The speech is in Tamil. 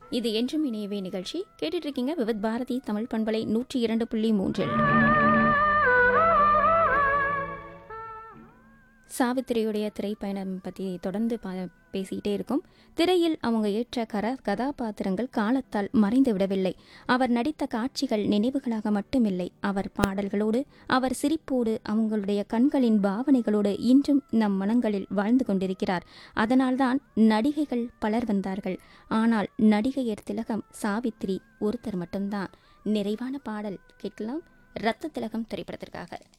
இது என்றும் இணையவே நிகழ்ச்சி கேட்டுட்டு இருக்கீங்க விவித் பாரதி தமிழ் பண்பலை நூற்றி இரண்டு புள்ளி மூன்றில் சாவித்திரியுடைய திரைப்பயணம் பற்றி தொடர்ந்து பா பேசிக்கிட்டே இருக்கும் திரையில் அவங்க ஏற்ற கர கதாபாத்திரங்கள் காலத்தால் மறைந்து விடவில்லை அவர் நடித்த காட்சிகள் நினைவுகளாக மட்டுமில்லை அவர் பாடல்களோடு அவர் சிரிப்போடு அவங்களுடைய கண்களின் பாவனைகளோடு இன்றும் நம் மனங்களில் வாழ்ந்து கொண்டிருக்கிறார் அதனால்தான் நடிகைகள் பலர் வந்தார்கள் ஆனால் நடிகையர் திலகம் சாவித்திரி ஒருத்தர் மட்டும்தான் நிறைவான பாடல் கேட்கலாம் ரத்த திலகம் திரைப்படத்திற்காக